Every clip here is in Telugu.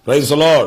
ప్రైజ్ లార్డ్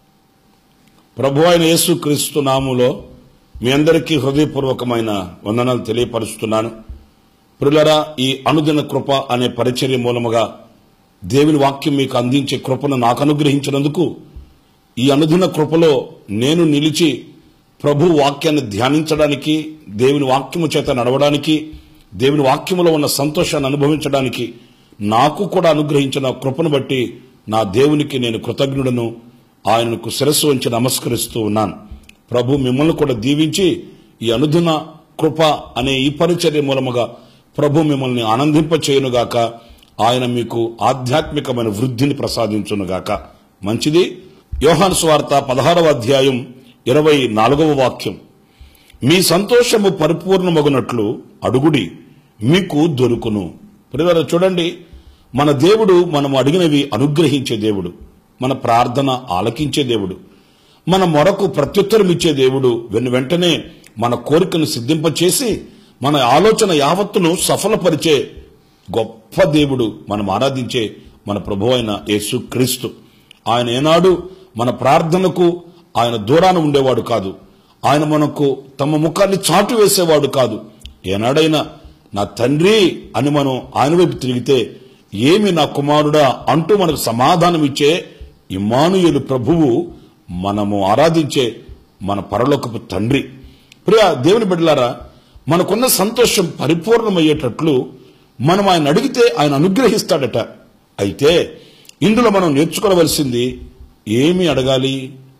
ప్రభు అయిన యేసు క్రీస్తు నాములో మీ అందరికీ హృదయపూర్వకమైన వందనాలు తెలియపరుస్తున్నాను ప్రిలరా ఈ అనుదిన కృప అనే పరిచర్య మూలముగా దేవుని వాక్యం మీకు అందించే కృపను నాకు అనుగ్రహించినందుకు ఈ అనుదిన కృపలో నేను నిలిచి ప్రభు వాక్యాన్ని ధ్యానించడానికి దేవుని వాక్యము చేత నడవడానికి దేవుని వాక్యములో ఉన్న సంతోషాన్ని అనుభవించడానికి నాకు కూడా అనుగ్రహించిన కృపను బట్టి నా దేవునికి నేను కృతజ్ఞుడను ఆయనకు శిరస్సు వంచి నమస్కరిస్తూ ఉన్నాను ప్రభు మిమ్మల్ని కూడా దీవించి ఈ అనుదిన కృప అనే ఈ పరిచర్య మూలముగా ప్రభు మిమ్మల్ని ఆనందింప చేయునుగాక ఆయన మీకు ఆధ్యాత్మికమైన వృద్ధిని ప్రసాదించునుగాక మంచిది యోహాను స్వార్త పదహారవ అధ్యాయం ఇరవై నాలుగవ వాక్యం మీ సంతోషము పరిపూర్ణమగునట్లు అడుగుడి మీకు దొరుకును ప్రియులారా చూడండి మన దేవుడు మనం అడిగినవి అనుగ్రహించే దేవుడు మన ప్రార్థన ఆలకించే దేవుడు మన మొరకు ప్రత్యుత్తరం ఇచ్చే దేవుడు వెను వెంటనే మన కోరికను సిద్ధింపచేసి మన ఆలోచన యావత్తును సఫలపరిచే గొప్ప దేవుడు మనం ఆరాధించే మన ప్రభు అయిన యేసు క్రీస్తు ఆయన ఏనాడు మన ప్రార్థనకు ఆయన దూరాన ఉండేవాడు కాదు ఆయన మనకు తమ ముఖాన్ని చాటు వేసేవాడు కాదు ఏనాడైనా నా తండ్రి అని మనం ఆయన వైపు తిరిగితే ఏమి నా కుమారుడా అంటూ మనకు సమాధానం ఇచ్చే ఇమానుయులు ప్రభువు మనము ఆరాధించే మన పరలోకపు తండ్రి ప్రియ దేవుని బిడ్డలారా మనకున్న సంతోషం పరిపూర్ణమయ్యేటట్లు మనం ఆయన అడిగితే ఆయన అనుగ్రహిస్తాడట అయితే ఇందులో మనం నేర్చుకోవలసింది ఏమి అడగాలి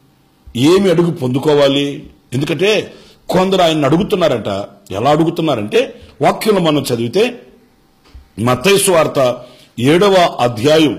ఏమి అడుగు పొందుకోవాలి ఎందుకంటే కొందరు ఆయన అడుగుతున్నారట ఎలా అడుగుతున్నారంటే వాక్యంలో మనం చదివితే మత్తైసు వార్త ఏడవ అధ్యాయం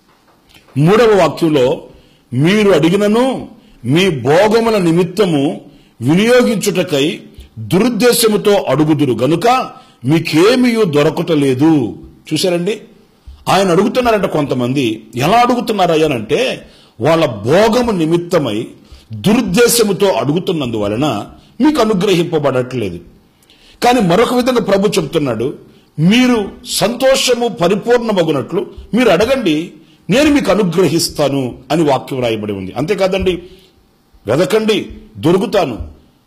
మూడవ వాక్యంలో మీరు అడిగినను మీ భోగముల నిమిత్తము వినియోగించుటకై దురుద్దేశముతో అడుగుదురు గనుక మీకేమీ దొరకటలేదు చూశారండి ఆయన అడుగుతున్నారంట కొంతమంది ఎలా అడుగుతున్నారయ్యానంటే వాళ్ళ భోగము నిమిత్తమై దురుద్దేశముతో అడుగుతున్నందువలన మీకు అనుగ్రహింపబడట్లేదు కానీ మరొక విధంగా ప్రభు చెప్తున్నాడు మీరు సంతోషము పరిపూర్ణమగునట్లు మీరు అడగండి నేను మీకు అనుగ్రహిస్తాను అని వాక్యం రాయబడి ఉంది అంతేకాదండి వెదకండి దొరుకుతాను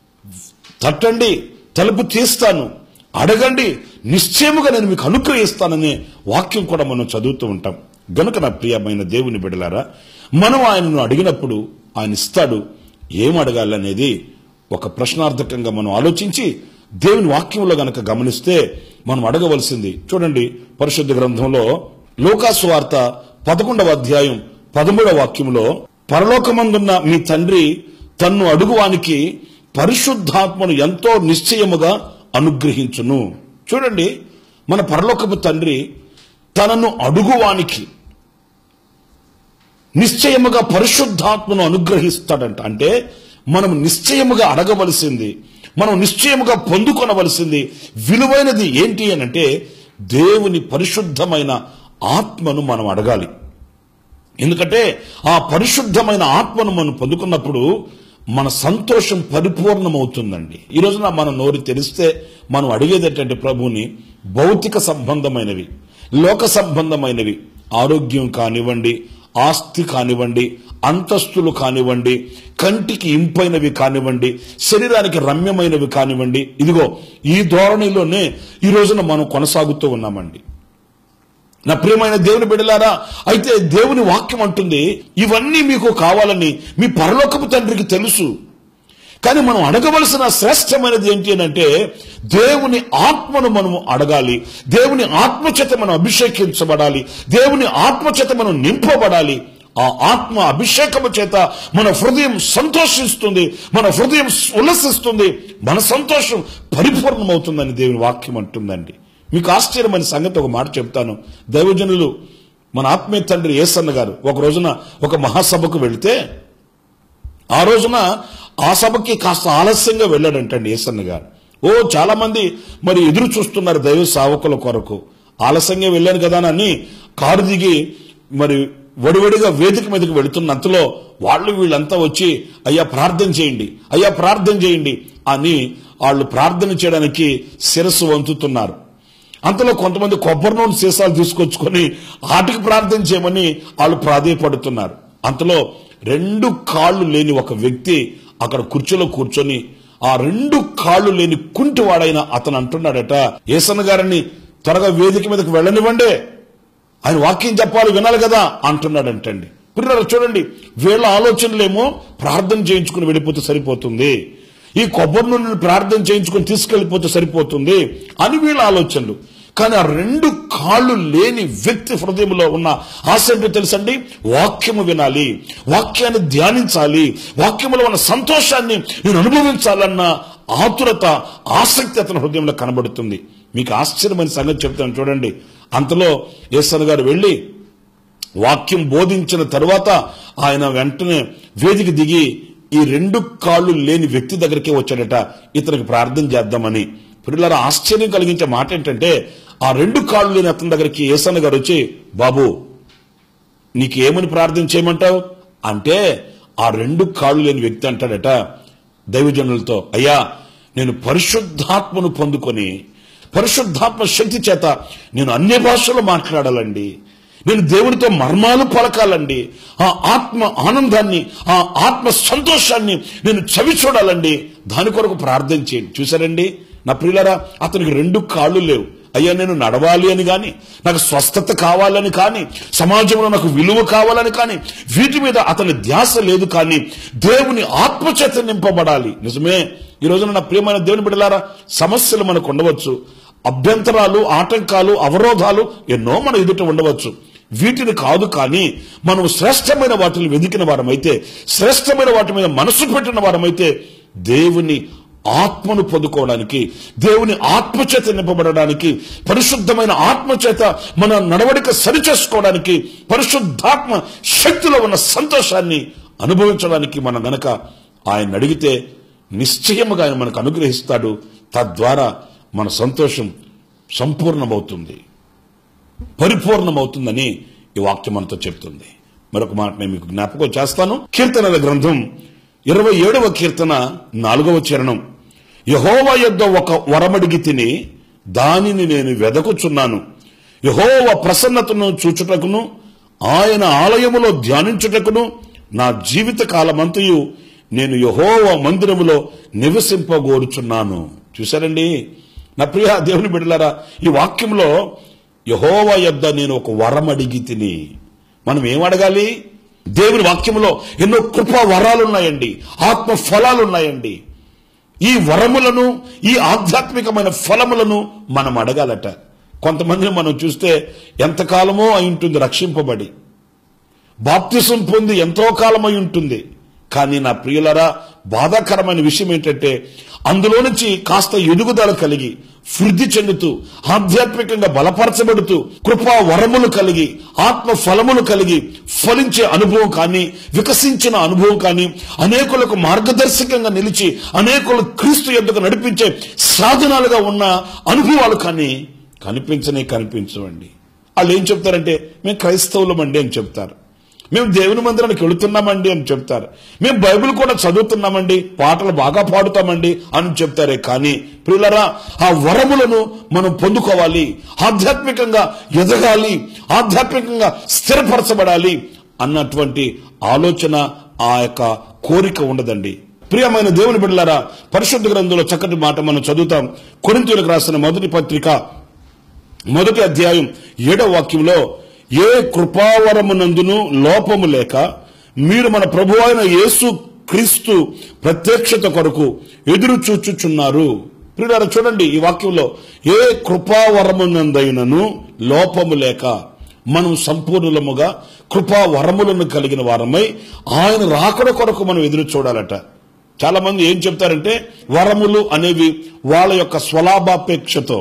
తట్టండి తలుపు తీస్తాను అడగండి నిశ్చయముగా నేను మీకు అనుగ్రహిస్తాననే వాక్యం కూడా మనం చదువుతూ ఉంటాం గనుక నా ప్రియమైన దేవుని బిడలారా మనం ఆయనను అడిగినప్పుడు ఆయన ఇస్తాడు ఏం అడగాలనేది ఒక ప్రశ్నార్థకంగా మనం ఆలోచించి దేవుని వాక్యంలో గనక గమనిస్తే మనం అడగవలసింది చూడండి పరిశుద్ధ గ్రంథంలో లోకాసు వార్త పదకొండవ అధ్యాయం పదమూడవ వాక్యంలో పరలోకమందున్న మీ తండ్రి తన్ను అడుగువానికి పరిశుద్ధాత్మను ఎంతో నిశ్చయముగా అనుగ్రహించును చూడండి మన పరలోకపు తండ్రి తనను అడుగువానికి నిశ్చయముగా పరిశుద్ధాత్మను అనుగ్రహిస్తాడంట అంటే మనం నిశ్చయముగా అడగవలసింది మనం నిశ్చయముగా పొందుకొనవలసింది విలువైనది ఏంటి అని అంటే దేవుని పరిశుద్ధమైన ఆత్మను మనం అడగాలి ఎందుకంటే ఆ పరిశుద్ధమైన ఆత్మను మనం పొందుకున్నప్పుడు మన సంతోషం పరిపూర్ణమవుతుందండి ఈ రోజున మనం నోరు తెరిస్తే మనం అడిగేది ఏంటంటే ప్రభుని భౌతిక సంబంధమైనవి లోక సంబంధమైనవి ఆరోగ్యం కానివ్వండి ఆస్తి కానివ్వండి అంతస్తులు కానివ్వండి కంటికి ఇంపైనవి కానివ్వండి శరీరానికి రమ్యమైనవి కానివ్వండి ఇదిగో ఈ ధోరణిలోనే ఈ రోజున మనం కొనసాగుతూ ఉన్నామండి నా ప్రియమైన దేవుని బిడలారా అయితే దేవుని వాక్యం అంటుంది ఇవన్నీ మీకు కావాలని మీ పరలోకపు తండ్రికి తెలుసు కానీ మనం అడగవలసిన శ్రేష్టమైనది ఏంటి అని అంటే దేవుని ఆత్మను మనము అడగాలి దేవుని ఆత్మచేత మనం అభిషేకించబడాలి దేవుని ఆత్మచేత మనం నింపబడాలి ఆ ఆత్మ అభిషేకము చేత మన హృదయం సంతోషిస్తుంది మన హృదయం ఉల్లసిస్తుంది మన సంతోషం పరిపూర్ణమవుతుందని దేవుని వాక్యం అంటుందండి మీకు ఆశ్చర్యమైన సంగతి ఒక మాట చెప్తాను దైవజనులు మన ఆత్మీయ తండ్రి ఏసన్న గారు ఒక రోజున ఒక మహాసభకు వెళితే ఆ రోజున ఆ సభకి కాస్త ఆలస్యంగా వెళ్ళాడంటండి ఏసన్న గారు ఓ చాలా మంది మరి ఎదురు చూస్తున్నారు దైవ సావకుల కొరకు ఆలస్యంగా వెళ్ళాను కదా అని కారు దిగి మరి వడివడిగా వేదిక మీదకి వెళుతున్నంతలో వాళ్ళు వీళ్ళంతా వచ్చి అయ్యా ప్రార్థన చేయండి అయ్యా ప్రార్థన చేయండి అని వాళ్ళు ప్రార్థన చేయడానికి శిరస్సు వంతుతున్నారు అంతలో కొంతమంది కొబ్బరి నూనె సీసాలు తీసుకొచ్చుకొని ఆటికి ప్రార్థన చేయమని వాళ్ళు ప్రాధేయపడుతున్నారు అంతలో రెండు కాళ్ళు లేని ఒక వ్యక్తి అక్కడ కుర్చీలో కూర్చొని ఆ రెండు కాళ్ళు లేని కుంటివాడైన అతను అంటున్నాడట ఏసన్న గారిని త్వరగా వేదిక మీదకి వెళ్ళనివ్వండి ఆయన వాక్యం చెప్పాలి వినాలి కదా అంటున్నాడంటండి పిల్లలు చూడండి వీళ్ళ ఆలోచనలేమో ప్రార్థన చేయించుకుని వెళ్ళిపోతే సరిపోతుంది ఈ కొబ్బరి నూనెని ప్రార్థన చేయించుకుని తీసుకెళ్లిపోతే సరిపోతుంది అని వీళ్ళ ఆలోచనలు కానీ ఆ రెండు కాళ్ళు లేని వ్యక్తి హృదయంలో ఉన్న ఆశ ఏంటో తెలుసండి వాక్యము వినాలి వాక్యాన్ని ధ్యానించాలి వాక్యములో ఉన్న సంతోషాన్ని నేను అనుభవించాలన్న ఆతురత ఆసక్తి అతని హృదయంలో కనబడుతుంది మీకు ఆశ్చర్యమైన సంగతి చెప్తాను చూడండి అంతలో యేసన్ గారు వెళ్ళి వాక్యం బోధించిన తరువాత ఆయన వెంటనే వేదిక దిగి ఈ రెండు కాళ్ళు లేని వ్యక్తి దగ్గరికి వచ్చాడట ఇతనికి ప్రార్థన చేద్దామని పిల్లల ఆశ్చర్యం కలిగించే మాట ఏంటంటే ఆ రెండు కాళ్ళు లేని అతని దగ్గరికి ఏసన్న గారు వచ్చి బాబు నీకేమని ప్రార్థన చేయమంటావు అంటే ఆ రెండు కాళ్ళు లేని వ్యక్తి అంటాడట దైవజనులతో అయ్యా నేను పరిశుద్ధాత్మను పొందుకొని పరిశుద్ధాత్మ శక్తి చేత నేను అన్య భాషలో మాట్లాడాలండి నేను దేవునితో మర్మాలు పలకాలండి ఆ ఆత్మ ఆనందాన్ని ఆ ఆత్మ సంతోషాన్ని నేను చవి చూడాలండి దాని కొరకు ప్రార్థన చేయండి చూసారండి నా ప్రియులరా అతనికి రెండు కాళ్ళు లేవు అయ్యా నేను నడవాలి అని కానీ నాకు స్వస్థత కావాలని కానీ సమాజంలో నాకు విలువ కావాలని కానీ వీటి మీద అతని ధ్యాస లేదు కానీ దేవుని ఆత్మచేత నింపబడాలి నిజమే ఈ రోజున నా ప్రియమైన దేవుని బిడ్డలారా సమస్యలు మనకు ఉండవచ్చు అభ్యంతరాలు ఆటంకాలు అవరోధాలు ఎన్నో మన ఎదుట ఉండవచ్చు వీటిని కాదు కానీ మనం శ్రేష్టమైన వాటిని వెదికిన వారమైతే శ్రేష్టమైన వాటి మీద మనసు పెట్టిన వారమైతే దేవుని ఆత్మను పొందుకోవడానికి దేవుని ఆత్మచేత నింపబడడానికి పరిశుద్ధమైన ఆత్మచేత మన నడవడిక సరిచేసుకోవడానికి పరిశుద్ధాత్మ శక్తిలో ఉన్న సంతోషాన్ని అనుభవించడానికి మనం గనక ఆయన అడిగితే నిశ్చయముగా ఆయన మనకు అనుగ్రహిస్తాడు తద్వారా మన సంతోషం సంపూర్ణమవుతుంది పరిపూర్ణమవుతుందని ఈ వాక్యం మనతో చెప్తుంది మరొక మాట నేను మీకు జ్ఞాపకం చేస్తాను కీర్తనల గ్రంథం ఇరవై ఏడవ కీర్తన నాలుగవ చరణం యహోవ యొద్ద ఒక వరమడిగి తిని దానిని నేను వెదకుచున్నాను యహోవ ప్రసన్నతను చూచుటకును ఆయన ఆలయములో ధ్యానించుటకును నా జీవిత కాలమంతయు నేను యహోవ మందిరములో నివసింపగోరుచున్నాను చూశారండి నా ప్రియ దేవుని బిడ్డలారా ఈ వాక్యంలో యహోవ యొద్ద నేను ఒక వరం అడిగి తిని మనం ఏం అడగాలి దేవుని వాక్యంలో ఎన్నో కృపా వరాలు ఉన్నాయండి ఆత్మ ఫలాలు ఉన్నాయండి ఈ వరములను ఈ ఆధ్యాత్మికమైన ఫలములను మనం అడగాలట కొంతమందిని మనం చూస్తే ఎంతకాలమో అయి ఉంటుంది రక్షింపబడి బాప్తిసం పొంది ఎంతో కాలం అయి ఉంటుంది కానీ నా ప్రియులరా బాధాకరమైన విషయం ఏంటంటే అందులో నుంచి కాస్త ఎదుగుదల కలిగి వృద్ధి చెందుతూ ఆధ్యాత్మికంగా బలపరచబడుతూ కృపా వరములు కలిగి ఆత్మ ఫలములు కలిగి ఫలించే అనుభవం కానీ వికసించిన అనుభవం కానీ అనేకులకు మార్గదర్శకంగా నిలిచి అనేకులు క్రీస్తు ఎద్దుకు నడిపించే సాధనాలుగా ఉన్న అనుభవాలు కానీ కనిపించనే కనిపించవండి వాళ్ళు ఏం చెప్తారంటే మేము క్రైస్తవులమండి అని చెప్తారు మేము దేవుని మందిరానికి వెళుతున్నామండి అని చెప్తారు మేము బైబిల్ కూడా చదువుతున్నామండి పాటలు బాగా పాడుతామండి అని చెప్తారే కానీ ప్రియులరా ఆ వరములను మనం పొందుకోవాలి ఆధ్యాత్మికంగా ఎదగాలి ఆధ్యాత్మికంగా స్థిరపరచబడాలి అన్నటువంటి ఆలోచన ఆ యొక్క కోరిక ఉండదండి ప్రియమైన దేవుని బిడ్డలారా పరిశుద్ధ గ్రంథంలో చక్కటి మాట మనం చదువుతాం కొరింతీయులకు రాసిన మొదటి పత్రిక మొదటి అధ్యాయం ఏడవ వాక్యంలో ఏ కృపావరమునందును లోపము లేక మీరు మన ప్రభు అయిన యేసు క్రీస్తు ప్రత్యక్షత కొరకు ఎదురు చూచుచున్నారు ప్రియులారా చూడండి ఈ వాక్యంలో ఏ కృపావరమునందైనను లోపము లేక మనం సంపూర్ణముగా కృపా వరములను కలిగిన వారమై ఆయన రాకడ కొరకు మనం ఎదురు చూడాలట చాలా మంది ఏం చెప్తారంటే వరములు అనేవి వాళ్ళ యొక్క స్వలాభాపేక్షతో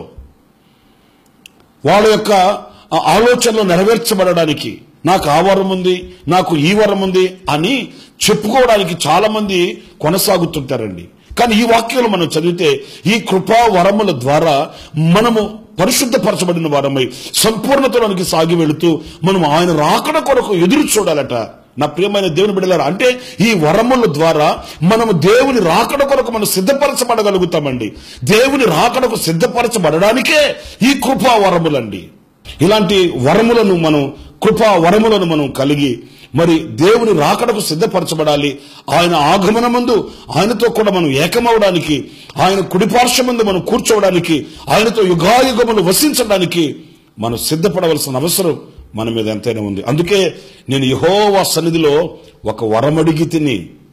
వాళ్ళ యొక్క ఆ ఆలోచనలు నెరవేర్చబడడానికి నాకు ఆ వరం ఉంది నాకు ఈ వరం ఉంది అని చెప్పుకోవడానికి చాలా మంది కొనసాగుతుంటారండి కానీ ఈ వాక్యాలు మనం చదివితే ఈ కృపా వరముల ద్వారా మనము పరిశుద్ధపరచబడిన వారమై సంపూర్ణతలోనికి సాగి వెళుతూ మనం ఆయన రాకడ కొరకు ఎదురు చూడాలట నా ప్రియమైన దేవుని బిడ్డలారా అంటే ఈ వరముల ద్వారా మనము దేవుని రాకడ కొరకు మనం సిద్ధపరచబడగలుగుతామండి దేవుని రాకడకు సిద్ధపరచబడడానికే ఈ కృపా వరములండి ఇలాంటి వరములను మనం కృపా వరములను మనం కలిగి మరి దేవుని రాకడకు సిద్ధపరచబడాలి ఆయన ఆగమనమందు ఆయనతో కూడా మనం ఏకమవడానికి ఆయన కుడిపార్శ్వమందు మనం కూర్చోవడానికి ఆయనతో యుగాయుగములు వసించడానికి మనం సిద్ధపడవలసిన అవసరం మన మీద ఎంతైనా ఉంది అందుకే నేను యహోవా సన్నిధిలో ఒక వరమడిగి తిని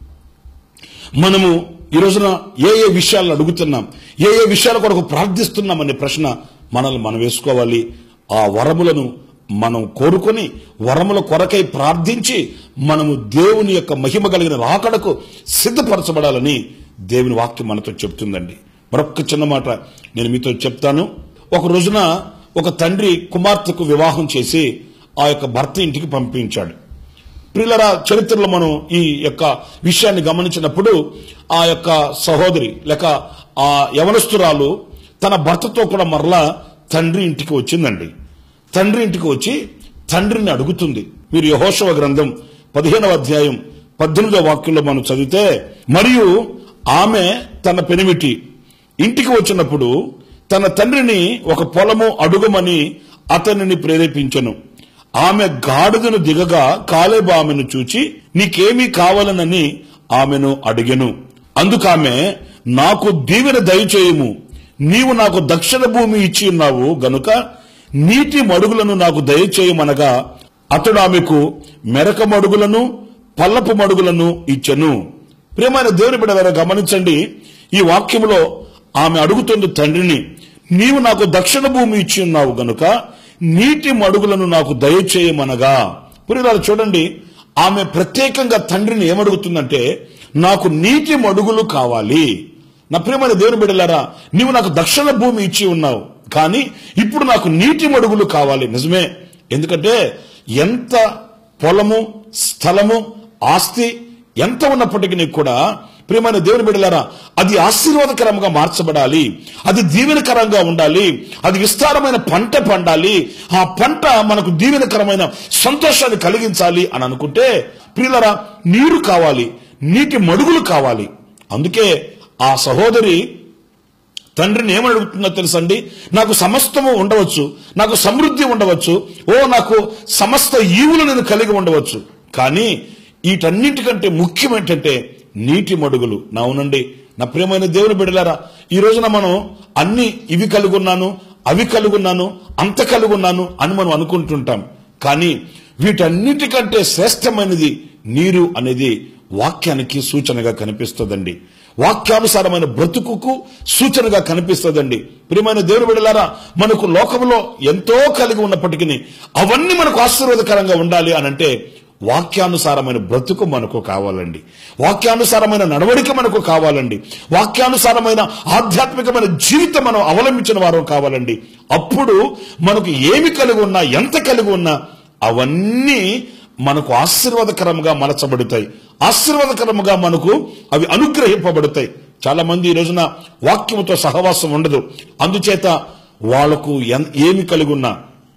మనము ఈ రోజున ఏ ఏ విషయాలను అడుగుతున్నాం ఏ ఏ విషయాల కొరకు ప్రార్థిస్తున్నాం అనే ప్రశ్న మనల్ని మనం వేసుకోవాలి ఆ వరములను మనం కోరుకొని వరముల కొరకై ప్రార్థించి మనము దేవుని యొక్క మహిమ కలిగిన రాకడకు సిద్ధపరచబడాలని దేవుని వాక్యం మనతో చెప్తుందండి మరొక్క చిన్న మాట నేను మీతో చెప్తాను ఒక రోజున ఒక తండ్రి కుమార్తెకు వివాహం చేసి ఆ యొక్క భర్త ఇంటికి పంపించాడు ప్రియులరా చరిత్రలో మనం ఈ యొక్క విషయాన్ని గమనించినప్పుడు ఆ యొక్క సహోదరి లేక ఆ యవనస్తురాలు తన భర్తతో కూడా మరలా తండ్రి ఇంటికి వచ్చిందండి తండ్రి ఇంటికి వచ్చి తండ్రిని అడుగుతుంది మీరు యహోశవ గ్రంథం పదిహేనవ అధ్యాయం పద్దెనిమిదవ వాక్యంలో మనం చదివితే మరియు ఆమె తన పెనిమిటి ఇంటికి వచ్చినప్పుడు తన తండ్రిని ఒక పొలము అడుగమని అతనిని ప్రేరేపించను ఆమె గాడిదను దిగగా కాలేబు ఆమెను చూచి నీకేమీ కావాలనని ఆమెను అడిగెను అందుకామె నాకు దీవెన దయచేయము నీవు నాకు దక్షిణ భూమి ఇచ్చి ఉన్నావు గనుక నీటి మడుగులను నాకు దయచేయమనగా అతడు ఆమెకు మెరక మడుగులను పల్లపు మడుగులను ఇచ్చెను ప్రియమైన దేవుని బిడ్డ గమనించండి ఈ వాక్యములో ఆమె అడుగుతుంది తండ్రిని నీవు నాకు దక్షిణ భూమి ఇచ్చి ఉన్నావు గనుక నీటి మడుగులను నాకు దయచేయమనగా పురిరాలు చూడండి ఆమె ప్రత్యేకంగా తండ్రిని ఏమడుగుతుందంటే నాకు నీటి మడుగులు కావాలి నా ప్రియమైన దేవుని బిడ్డలారా నీవు నాకు దక్షిణ భూమి ఇచ్చి ఉన్నావు కానీ ఇప్పుడు నాకు నీటి మడుగులు కావాలి నిజమే ఎందుకంటే ఎంత పొలము స్థలము ఆస్తి ఎంత ఉన్నప్పటికీ కూడా ప్రియమైన దేవుని బిడ్డలారా అది ఆశీర్వాదకరంగా మార్చబడాలి అది దీవెనకరంగా ఉండాలి అది విస్తారమైన పంట పండాలి ఆ పంట మనకు దీవెనకరమైన సంతోషాన్ని కలిగించాలి అని అనుకుంటే ప్రియులరా నీరు కావాలి నీటి మడుగులు కావాలి అందుకే ఆ సహోదరి తండ్రిని ఏమని అడుగుతుందో తెలుసండి నాకు సమస్తము ఉండవచ్చు నాకు సమృద్ధి ఉండవచ్చు ఓ నాకు సమస్త ఈవులు నేను కలిగి ఉండవచ్చు కానీ వీటన్నిటికంటే ముఖ్యం ఏంటంటే నీటి మడుగులు నా అవునండి నా ప్రియమైన దేవుని బిడలారా ఈ రోజున మనం అన్ని ఇవి కలుగున్నాను అవి కలుగున్నాను అంత కలుగున్నాను అని మనం అనుకుంటుంటాం కానీ వీటన్నిటికంటే శ్రేష్టమైనది నీరు అనేది వాక్యానికి సూచనగా కనిపిస్తుందండి వాక్యానుసారమైన బ్రతుకుకు సూచనగా కనిపిస్తుందండి ప్రియమైన దేవుని బిడలారా మనకు లోకంలో ఎంతో కలిగి ఉన్నప్పటికీ అవన్నీ మనకు ఆశీర్వాదకరంగా ఉండాలి అని అంటే వాక్యానుసారమైన బ్రతుకు మనకు కావాలండి వాక్యానుసారమైన నడవడిక మనకు కావాలండి వాక్యానుసారమైన ఆధ్యాత్మికమైన జీవితం మనం అవలంబించిన వారు కావాలండి అప్పుడు మనకు ఏమి కలిగి ఉన్నా ఎంత కలిగి ఉన్నా అవన్నీ మనకు ఆశీర్వాదకరంగా మలచబడతాయి ఆశీర్వాదకరముగా మనకు అవి అనుగ్రహింపబడతాయి చాలా మంది ఈ రోజున వాక్యముతో సహవాసం ఉండదు అందుచేత వాళ్లకు ఎన్- ఏమి కలిగి ఉన్నా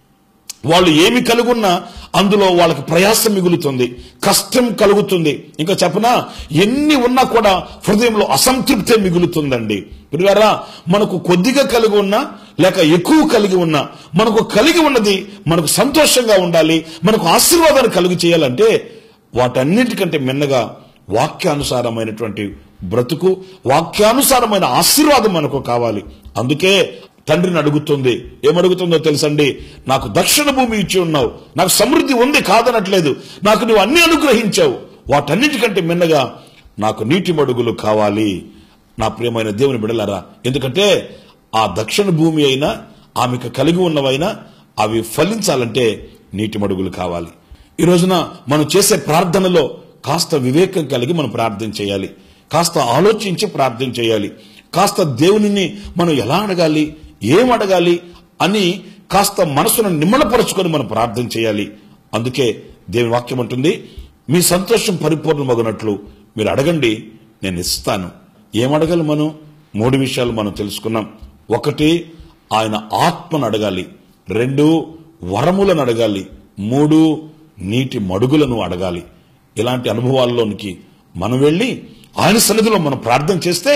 వాళ్ళు ఏమి కలుగున్నా అందులో వాళ్ళకి ప్రయాసం మిగులుతుంది కష్టం కలుగుతుంది ఇంకా చెప్పనా ఎన్ని ఉన్నా కూడా హృదయంలో అసంతృప్తే మిగులుతుందండి పిల్లరా మనకు కొద్దిగా కలిగి ఉన్నా లేక ఎక్కువ కలిగి ఉన్నా మనకు కలిగి ఉన్నది మనకు సంతోషంగా ఉండాలి మనకు ఆశీర్వాదాన్ని కలుగు చేయాలంటే వాటన్నిటికంటే మిన్నగా వాక్యానుసారమైనటువంటి బ్రతుకు వాక్యానుసారమైన ఆశీర్వాదం మనకు కావాలి అందుకే తండ్రిని అడుగుతుంది ఏమడుగుతుందో తెలుసండి నాకు దక్షిణ భూమి ఇచ్చి ఉన్నావు నాకు సమృద్ధి ఉంది కాదనట్లేదు నాకు నువ్వు అన్ని అనుగ్రహించావు వాటన్నిటికంటే మిన్నగా నాకు నీటి మడుగులు కావాలి నా ప్రియమైన దేవుని బిడలారా ఎందుకంటే ఆ దక్షిణ భూమి అయినా ఆమెకు కలిగి ఉన్నవైనా అవి ఫలించాలంటే నీటి మడుగులు కావాలి ఈ రోజున మనం చేసే ప్రార్థనలో కాస్త వివేకం కలిగి మనం ప్రార్థన చేయాలి కాస్త ఆలోచించి ప్రార్థన చేయాలి కాస్త దేవునిని మనం ఎలా అడగాలి ఏం అడగాలి అని కాస్త మనసును నిమ్మలపరుచుకొని మనం ప్రార్థన చేయాలి అందుకే దేవుని వాక్యం అంటుంది మీ సంతోషం పరిపూర్ణమగునట్లు మీరు అడగండి నేను ఇస్తాను ఏం అడగాలి మనం మూడు విషయాలు మనం తెలుసుకున్నాం ఒకటి ఆయన ఆత్మను అడగాలి రెండు వరములను అడగాలి మూడు నీటి మడుగులను అడగాలి ఇలాంటి అనుభవాల్లోనికి మనం వెళ్ళి ఆయన సన్నిధిలో మనం ప్రార్థన చేస్తే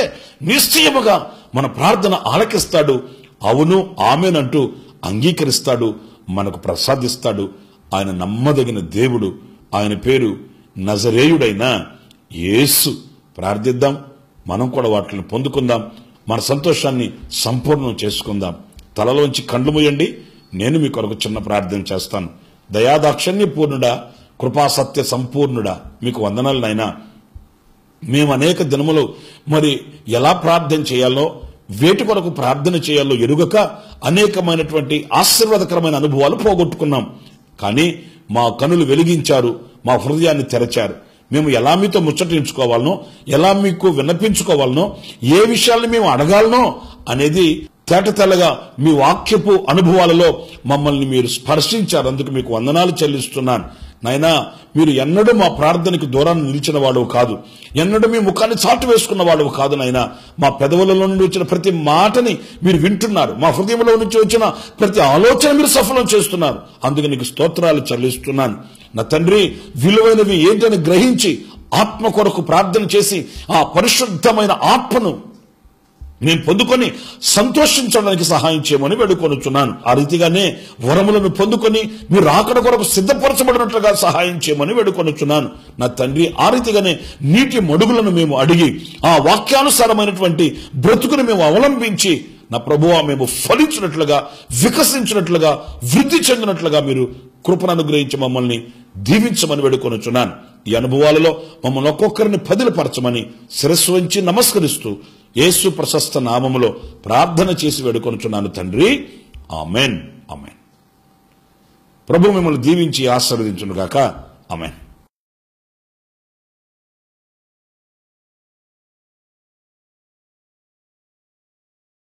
నిశ్చయముగా మన ప్రార్థన ఆలకిస్తాడు అవును ఆమెనంటూ అంగీకరిస్తాడు మనకు ప్రసాదిస్తాడు ఆయన నమ్మదగిన దేవుడు ఆయన పేరు నజరేయుడైన యేసు ప్రార్థిద్దాం మనం కూడా వాటిని పొందుకుందాం మన సంతోషాన్ని సంపూర్ణం చేసుకుందాం తలలోంచి కండ్లు మూయండి నేను మీ కొరకు చిన్న ప్రార్థన చేస్తాను దయాదాక్షణ్య పూర్ణుడా కృపాసత్య సంపూర్ణుడా మీకు వందనాలు నాయనా మేము అనేక దినములు మరి ఎలా ప్రార్థన చేయాలో వేటి కొరకు ప్రార్థన చేయాలో ఎరుగక అనేకమైనటువంటి ఆశీర్వాదకరమైన అనుభవాలు పోగొట్టుకున్నాం కానీ మా కనులు వెలిగించారు మా హృదయాన్ని తెరచారు మేము ఎలా మీతో ముచ్చటించుకోవాలనో ఎలా మీకు విన్నపించుకోవాలనో ఏ విషయాల్ని మేము అడగాలనో అనేది తేటతెల్లగా మీ వాక్యపు అనుభవాలలో మమ్మల్ని మీరు స్పర్శించారు అందుకు మీకు వందనాలు చెల్లిస్తున్నాను నాయనా మీరు ఎన్నడూ మా ప్రార్థనకి దూరాన్ని నిలిచిన వాడు కాదు ఎన్నడూ మీ ముఖాన్ని చాటు వేసుకున్న వాడు కాదు నాయనా మా పెదవులలో నుండి వచ్చిన ప్రతి మాటని మీరు వింటున్నారు మా హృదయంలో నుంచి వచ్చిన ప్రతి ఆలోచన మీరు సఫలం చేస్తున్నారు అందుకు నీకు స్తోత్రాలు చెల్లిస్తున్నాను నా తండ్రి విలువైనవి ఏంటని గ్రహించి ఆత్మ కొరకు ప్రార్థన చేసి ఆ పరిశుద్ధమైన ఆత్మను నేను పొందుకొని సంతోషించడానికి సహాయం చేయమని వేడుకొనుచున్నాను ఆ రీతిగానే వరములను పొందుకొని మీరు రాకడ కొరకు సిద్ధపరచబడినట్లుగా సహాయం చేయమని వేడుకొనుచున్నాను నా తండ్రి ఆ రీతిగానే నీటి మడుగులను మేము అడిగి ఆ వాక్యానుసారమైనటువంటి బ్రతుకును మేము అవలంబించి నా ప్రభువా మేము ఫలించినట్లుగా వికసించినట్లుగా వృద్ధి చెందినట్లుగా మీరు కృపను అనుగ్రహించి మమ్మల్ని దీవించమని వేడుకొనుచున్నాను ఈ అనుభవాలలో మమ్మల్ని ఒక్కొక్కరిని పదిలపరచమని శిరస్సు వంచి నమస్కరిస్తూ యేసు ప్రశస్త నామములో ప్రార్థన చేసి వేడుకొనుచున్నాను తండ్రి ఆమెన్ ఆమెన్ ప్రభు మిమ్మల్ని దీవించి ఆశీర్వదించునుగాక ఆమెన్